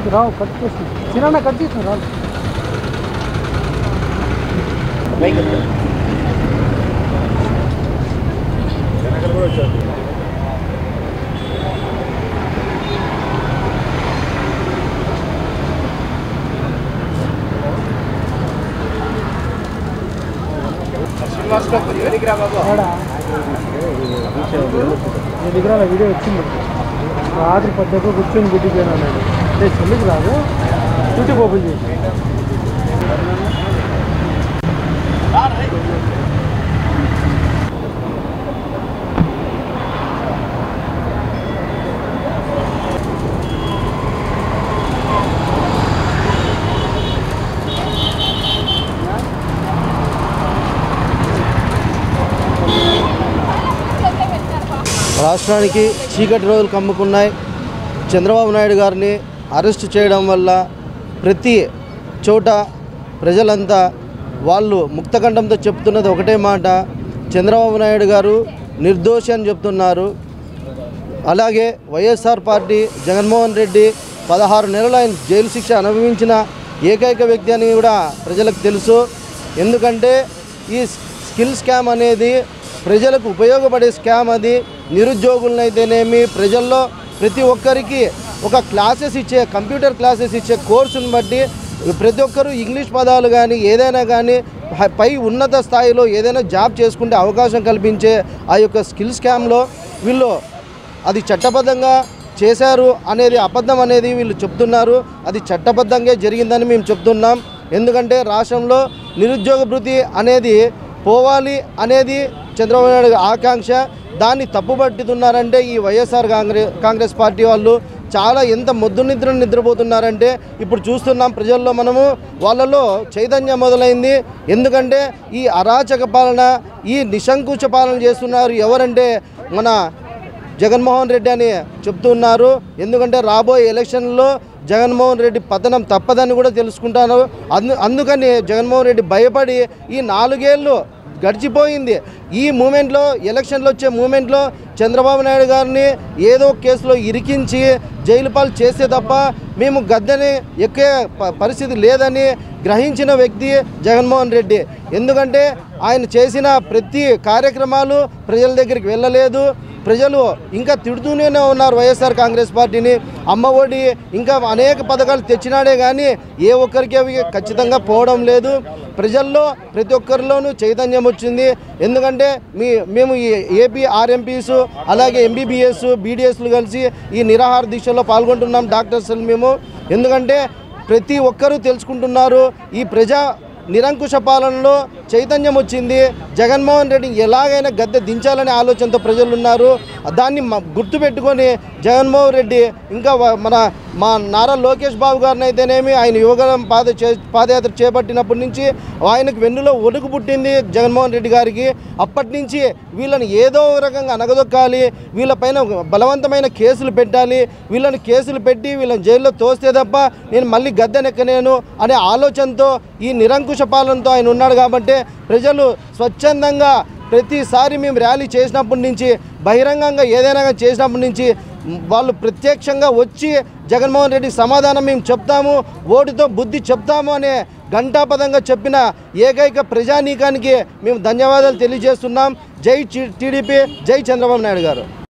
రావు cut చేసి చిన్న cut చేసిన రావు ఆడ నీ దగ్గర నా వీడియో వచ్చింది రాత్రి పద్దకు కూర్చొని గుడ్డిపోయినా నేను అంటే చెల్లికి రాదు యూట్యూబ్ ఓపెన్ చేసి రాష్ట్రానికి చీకటి రోజులు కమ్ముకున్నాయి చంద్రబాబు నాయుడు గారిని అరెస్ట్ చేయడం వల్ల ప్రతి చోట ప్రజలంతా వాళ్ళు ముక్తకంఠంతో చెప్తున్నది ఒకటే మాట చంద్రబాబు నాయుడు గారు నిర్దోషి అని చెప్తున్నారు అలాగే వైఎస్ఆర్ పార్టీ జగన్మోహన్ రెడ్డి పదహారు నెలలు ఆయన జైలు శిక్ష అనుభవించిన ఏకైక వ్యక్తి అని కూడా ప్రజలకు తెలుసు ఎందుకంటే ఈ స్కిల్ స్కామ్ అనేది ప్రజలకు ఉపయోగపడే స్కామ్ అది నిరుద్యోగులనైతేనేమి ప్రజల్లో ప్రతి ఒక్కరికి ఒక క్లాసెస్ ఇచ్చే కంప్యూటర్ క్లాసెస్ ఇచ్చే కోర్సును బట్టి ప్రతి ఒక్కరూ ఇంగ్లీష్ పదాలు కానీ ఏదైనా కానీ పై- పై ఉన్నత స్థాయిలో ఏదైనా జాబ్ చేసుకుంటే అవకాశం కల్పించే ఆ యొక్క స్కిల్ స్కామ్లో వీళ్ళు అది చట్టబద్ధంగా చేశారు అనేది అబద్ధం అనేది వీళ్ళు చెప్తున్నారు అది చట్టబద్ధంగా జరిగిందని మేము చెప్తున్నాం ఎందుకంటే రాష్ట్రంలో నిరుద్యోగ భృతి అనేది పోవాలి అనేది చంద్రబాబు నాయుడు ఆకాంక్ష దాన్ని తప్పుపట్టుతున్నారంటే ఈ వైఎస్ఆర్ కాంగ్రెస్ కాంగ్రెస్ పార్టీ వాళ్ళు చాలా ఎంత మొద్దు నిద్ర నిద్రపోతున్నారంటే ఇప్పుడు చూస్తున్నాం ప్రజల్లో మనము వాళ్ళలో చైతన్యం మొదలైంది ఎందుకంటే ఈ అరాచక పాలన ఈ నిశంకుశ పాలన చేస్తున్నారు ఎవరంటే మన జగన్మోహన్ రెడ్డి అని చెప్తున్నారు ఎందుకంటే రాబోయే ఎలక్షన్లో జగన్మోహన్ రెడ్డి పతనం తప్పదని కూడా తెలుసుకుంటాను అందు అందుకని జగన్మోహన్ రెడ్డి భయపడి ఈ నాలుగేళ్ళు గడిచిపోయింది ఈ మూమెంట్లో ఎలక్షన్లు వచ్చే మూమెంట్లో చంద్రబాబు నాయుడు గారిని ఏదో ఒక కేసులో ఇరికించి జైలు పాలు చేస్తే తప్ప మేము గద్దెని ఎక్కే ప- పరిస్థితి లేదని గ్రహించిన వ్యక్తి జగన్మోహన్ రెడ్డి ఎందుకంటే ఆయన చేసిన ప్రతి కార్యక్రమాలు ప్రజల దగ్గరికి వెళ్ళలేదు ప్రజలు ఇంకా తిడుతూనే ఉన్నారు వైఎస్ఆర్ కాంగ్రెస్ పార్టీని అమ్మ ఒడి ఇంకా అనేక పథకాలు తెచ్చినాడే కానీ ఏ ఒక్కరికి అవి ఖచ్చితంగా పోవడం లేదు ప్రజల్లో ప్రతి ఒక్కరిలోనూ చైతన్యం వచ్చింది ఎందుకంటే మీ మేము ఈ ఏపీ ఆర్ఎంపీస్ అలాగే ఎంబీబీఎస్ బీడీఎస్లు కలిసి ఈ నిరాహార దీక్షలో పాల్గొంటున్నాం డాక్టర్స్ మేము ఎందుకంటే ప్రతి ఒక్కరూ తెలుసుకుంటున్నారు ఈ ప్రజా నిరంకుశ పాలనలో చైతన్యం వచ్చింది జగన్మోహన్ రెడ్డి ఎలాగైనా గద్దె దించాలనే ఆలోచనతో ప్రజలు ఉన్నారు దాన్ని మ- గుర్తుపెట్టుకొని జగన్మోహన్ రెడ్డి ఇంకా వ- మన మా నారా లోకేష్ బాబు గారిని అయితేనేమి ఆయన యువగలం పాద చే పాదయాత్ర చేపట్టినప్పటి నుంచి ఆయనకు వెన్నులో ఒడుగు పుట్టింది జగన్మోహన్ రెడ్డి గారికి అప్పటి నుంచి వీళ్ళని ఏదో ఒక రకంగా అనగదొక్కాలి వీళ్ళపైన బలవంతమైన కేసులు పెట్టాలి వీళ్ళని కేసులు పెట్టి వీళ్ళని జైల్లో తోస్తే తప్ప నేను మళ్ళీ గద్దెనెక్కనేను అనే ఆలోచనతో ఈ నిరంకుశ పాలనతో ఆయన ఉన్నాడు కాబట్టి ప్రజలు స్వచ్ఛందంగా ప్రతిసారి మేము ర్యాలీ చేసినప్పటి నుంచి బహిరంగంగా ఏదైనా కానీ చేసినప్పటి నుంచి వాళ్ళు ప్రత్యక్షంగా వచ్చి జగన్మోహన్ రెడ్డి సమాధానం మేము చెప్తాము ఓటుతో బుద్ధి చెప్తాము అనే ఘంటాపదంగా చెప్పిన ఏకైక ప్రజానీకానికి మేము ధన్యవాదాలు తెలియజేస్తున్నాం జై టీడీపీ జై చంద్రబాబు నాయుడు గారు